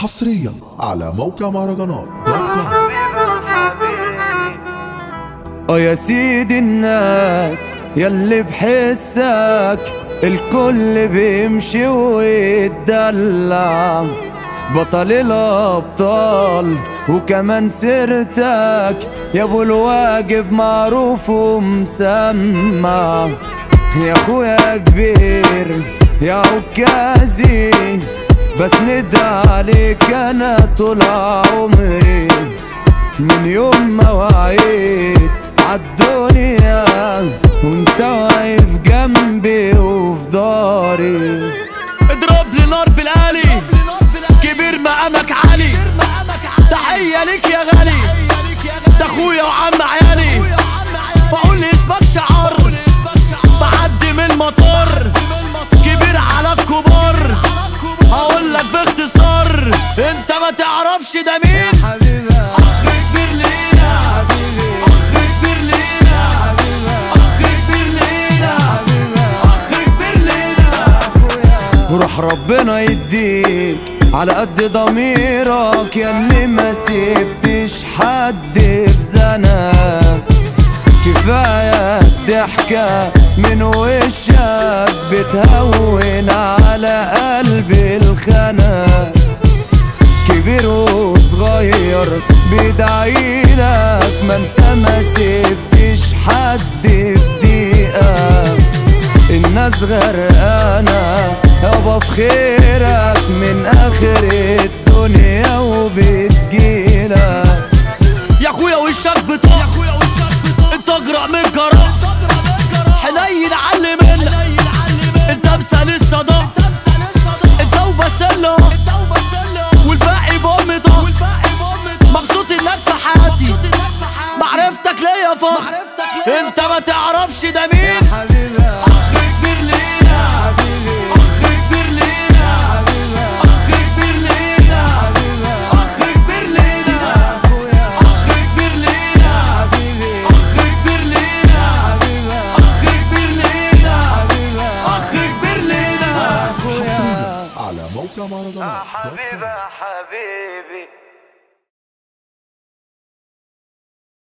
حصريا على موقع مهرجانات دوت كوم اه يا سيدي الناس يلي بحسك الكل بيمشي ويتدلع بطل الابطال وكمان سيرتك يا ابو الواجب معروف ومسمع يا اخويا كبير يا عكازي بسند عليك انا طول عمري من يوم ما وعيت عالدنيا وانت واقف جنبي وفي داري اضرب لي نار بالآلي كبير مقامك عالي تحية ليك يا غالي ده اخويا وعم عيالي بقول لي اسمك شعار بعدي من المطار كبير على الكبار هقول لك باختصار انت ما تعرفش ده مين حبيبي اخ كبير لينا اخ كبير لينا اخ كبير لينا اخ كبير لينا وروح ربنا يديك على قد ضميرك ياللي ما سبتش حد في زنك كفاية الضحكة من وشك بتهون على قلبي الخنق كبير وصغير بيدعيلك ما انت ما سبتش حد في دقيقة الناس غرقانة يابا في خيرك من آخر الدنيا وبتجيلك يا اخويا وشك بطاق انت اجرأ من جراح حنين علي منك انت مثال الصداق انت وبسلة والباقي بأم طاق مبسوط انك في حياتي معرفتك ليا فخر انت ما تعرفش ده مين حبيبي اخ كبير لينا اخ كبير لينا اخ كبير لينا اخ كبير لينا اخ كبير لينا اخ كبير لينا اخ كبير لينا اخ كبير لينا حصريا على موقع مهرجانات دوت كوم حبيبي حبيبي